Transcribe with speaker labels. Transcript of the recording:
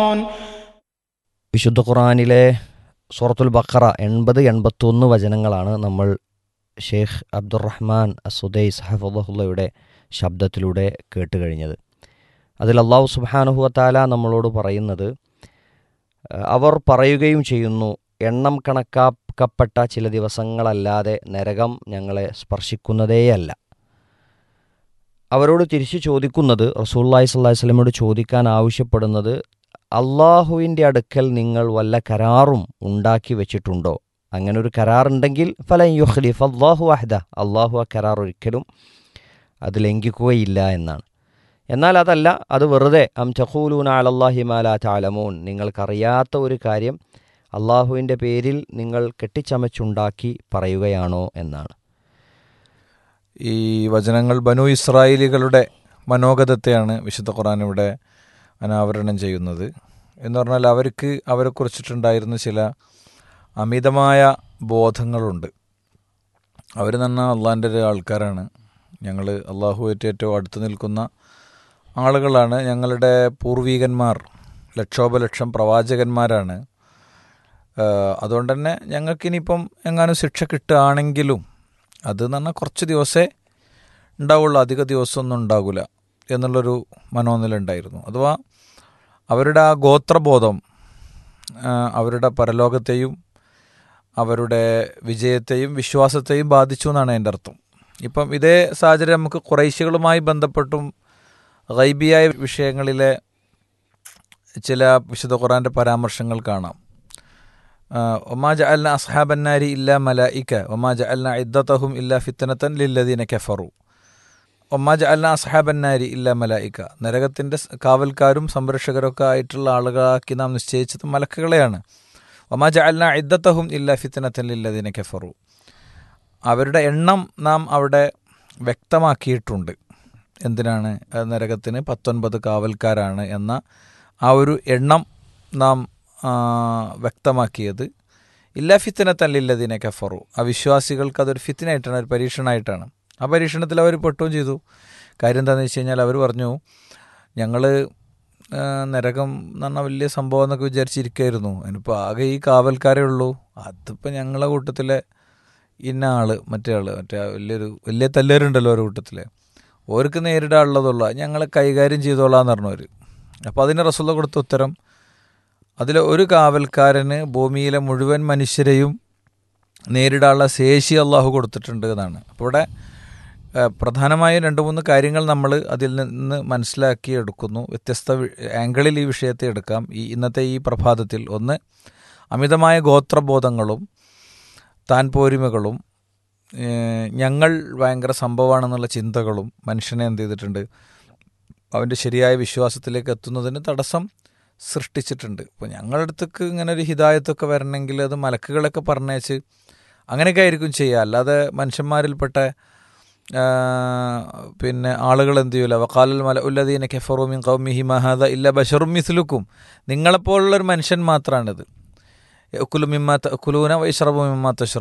Speaker 1: يعلمون
Speaker 2: വിശുദ്ധ ഖുറാനിലെ സൂറത്തുൽ ബഖറ എൺപത് എൺപത്തൊന്ന് വചനങ്ങളാണ് നമ്മൾ ഷെയ്ഖ് അബ്ദുറഹ്മാൻ അസുദൈസ് ഹഫുള്ളയുടെ ശബ്ദത്തിലൂടെ കേട്ട് കഴിഞ്ഞത് അതിൽ അള്ളാഹു സുബാനുഹുവത്താല നമ്മളോട് പറയുന്നത് അഹ് അവർ പറയുകയും ചെയ്യുന്നു എണ്ണം കണക്കാക്കപ്പെട്ട ചില ദിവസങ്ങളല്ലാതെ നരകം ഞങ്ങളെ സ്പർശിക്കുന്നതേയല്ല അവരോട് തിരിച്ചു ചോദിക്കുന്നത് റസൂല്ലായി സ്വല്ലാഹി സ്വലമോട് ചോദിക്കാൻ ആവശ്യപ്പെടുന്നത് അള്ളാഹുവിൻ്റെ അടുക്കൽ നിങ്ങൾ വല്ല കരാറും ഉണ്ടാക്കി വെച്ചിട്ടുണ്ടോ അങ്ങനെ ഒരു കരാറുണ്ടെങ്കിൽ ഫലൻ യുഖ്ലിഫ് അള്ളാഹു അഹ്ദ അള്ളാഹു ആ കരാർ ഒരിക്കലും അത് ലംഘിക്കുകയില്ല എന്നാണ് എന്നാൽ അതല്ല അത് വെറുതെ അം ചഖൂലൂന അലല്ലാഹി മാലാ താലമൂൻ നിങ്ങൾക്കറിയാത്ത ഒരു കാര്യം അള്ളാഹുവിൻ്റെ പേരിൽ നിങ്ങൾ കെട്ടിച്ചമച്ചുണ്ടാക്കി പറയുകയാണോ എന്നാണ്
Speaker 3: ഈ വചനങ്ങൾ ബനു ഇസ്രായേലികളുടെ മനോഗതത്തെയാണ് വിശുദ്ധ ഖുർആൻ ഇവിടെ അനാവരണം ചെയ്യുന്നത് എന്ന് പറഞ്ഞാൽ അവർക്ക് അവരെക്കുറിച്ചിട്ടുണ്ടായിരുന്ന ചില അമിതമായ ബോധങ്ങളുണ്ട് അവർ തന്നെ അള്ളാഹിൻ്റെ ഒരു ആൾക്കാരാണ് ഞങ്ങൾ അള്ളാഹുവായിട്ട് ഏറ്റവും അടുത്ത് നിൽക്കുന്ന ആളുകളാണ് ഞങ്ങളുടെ പൂർവീകന്മാർ ലക്ഷോപലക്ഷം പ്രവാചകന്മാരാണ് ഏഹ് അതുകൊണ്ട് തന്നെ ഞങ്ങൾക്കിനിയിപ്പം എങ്ങാനും ശിക്ഷ കിട്ടുകയാണെങ്കിലും അത് എന്ന് പറഞ്ഞാൽ കുറച്ച് ദിവസമേ ഉണ്ടാവുള്ളൂ അധിക ദിവസമൊന്നും ഉണ്ടാകില്ല എന്നുള്ളൊരു മനോനില ഉണ്ടായിരുന്നു അഥവാ അവരുടെ ആ ഗോത്രബോധം ആ, അവരുടെ പരലോകത്തെയും അവരുടെ വിജയത്തെയും വിശ്വാസത്തെയും ബാധിച്ചു എന്നാണ് എൻ്റെ അർത്ഥം ഇപ്പം ഇതേ സാഹചര്യം നമുക്ക് കുറേശ്യകളുമായി ബന്ധപ്പെട്ടും ഗൈബിയായ വിഷയങ്ങളിലെ ചില വിശുദ്ധ ഖുറാൻ്റെ പരാമർശങ്ങൾ കാണാം ഒമാ ജഅൽന അസ്ഹാബന്നാരി ഇല്ല മലായിക്ക ഒമാ ജഅൽന ഇദ്ദത്തഹും ഇല്ല ഫിത്തനത്തൻ ലില്ലദീന കഫറു ഒമാ ജഅൽന അസ്ഹാബന്നാരി ഇല്ല മലായിക്ക നരകത്തിൻ്റെ സ് കാവൽക്കാരും സംരക്ഷകരൊക്കെ ആയിട്ടുള്ള ആളുകളാക്കി നാം നിശ്ചയിച്ചത് മലക്കുകളെയാണ് ഒമാ ജഅൽന ഇദ്ദത്തഹും ഇല്ല ഫിത്തനത്തൻ ലില്ലദീന കഫറു അവരുടെ എണ്ണം നാം അവിടെ വ്യക്തമാക്കിയിട്ടുണ്ട് എന്തിനാണ് അത് നരകത്തിന് പത്തൊൻപത് കാവൽക്കാരാണ് എന്ന ആ ഒരു എണ്ണം നാം ആ, വ്യക്തമാക്കിയത് ഇല്ല ഫിത്തനത്തല്ലില്ലതിനെ കഫറു അവിശ്വാസികൾക്ക് അതൊരു ഫിത്തിനായിട്ടാണ് ഒരു പരീക്ഷണമായിട്ടാണ് ആ പരീക്ഷണത്തിൽ അവർ പെട്ടുകയും ചെയ്തു കാര്യം എന്താണെന്ന് വെച്ച് കഴിഞ്ഞാൽ അവർ പറഞ്ഞു ഞങ്ങൾ നരകം എന്ന് പറഞ്ഞാൽ വലിയ സംഭവം എന്നൊക്കെ വിചാരിച്ചിരിക്കുകയായിരുന്നു അതിനിപ്പോൾ ആകെ ഈ കാവൽക്കാരേ ഉള്ളൂ അതിപ്പോൾ ഞങ്ങളെ കൂട്ടത്തിലെ ഇന്ന ആള് മറ്റേ ആള് മറ്റേ ആ വലിയൊരു വലിയ തല്ലേറുണ്ടല്ലോ ഒരു കൂട്ടത്തിലെ ഓർക്ക് നേരിടാനുള്ളതുള്ള ഞങ്ങൾ കൈകാര്യം ചെയ്തോളാന്ന് പറഞ്ഞവർ അപ്പോൾ അതിന് റസുള്ള കൊടുത്ത ഉത്തരം അതിൽ ഒരു കാവൽക്കാരന് ഭൂമിയിലെ മുഴുവൻ മനുഷ്യരെയും നേരിടാനുള്ള ശേഷി അള്ളാഹു കൊടുത്തിട്ടുണ്ട് എന്നാണ് അപ്പോൾ ഇവിടെ ഏഹ്, പ്രധാനമായും രണ്ട് മൂന്ന് കാര്യങ്ങൾ നമ്മൾ അതിൽ നിന്ന് മനസ്സിലാക്കി എടുക്കുന്നു വ്യത്യസ്ത വി- ആംഗിളിൽ ഈ വിഷയത്തെ എടുക്കാം ഈ ഇന്നത്തെ ഈ പ്രഭാതത്തിൽ ഒന്ന് അമിതമായ ഗോത്രബോധങ്ങളും താൻ പോരിമകളും ഏഹ്, ഞങ്ങൾ ഭയങ്കര സംഭവമാണെന്നുള്ള ചിന്തകളും മനുഷ്യനെ എന്ത് ചെയ്തിട്ടുണ്ട് അവൻ്റെ ശരിയായ വിശ്വാസത്തിലേക്ക് എത്തുന്നതിന് തടസ്സം സൃഷ്ടിച്ചിട്ടുണ്ട് ഇപ്പോൾ ഞങ്ങളുടെ അടുത്തേക്ക് ഇങ്ങനെ ഒരു ഹിതായത്തൊക്കെ വരണമെങ്കിൽ അത് മലക്കുകളൊക്കെ പറഞ്ഞേച്ച് അങ്ങനെയൊക്കെ ആയിരിക്കും ചെയ്യുക അല്ലാതെ മനുഷ്യന്മാരിൽപ്പെട്ട ആ, പിന്നെ ആളുകൾ എന്ത് ചെയ്യൂല വക്കാലൽ മല ഉല്ലദീന കെഫറുമിൻ കൗമിഹി മഹാദ ഇല്ല ബഷറും മിസ്ലുക്കും നിങ്ങളെപ്പോലുള്ളൊരു മനുഷ്യൻ മാത്രമാണിത് കുലുമിമ്മ കുലൂന വൈശ്രബുമിമ്മ തശ്ര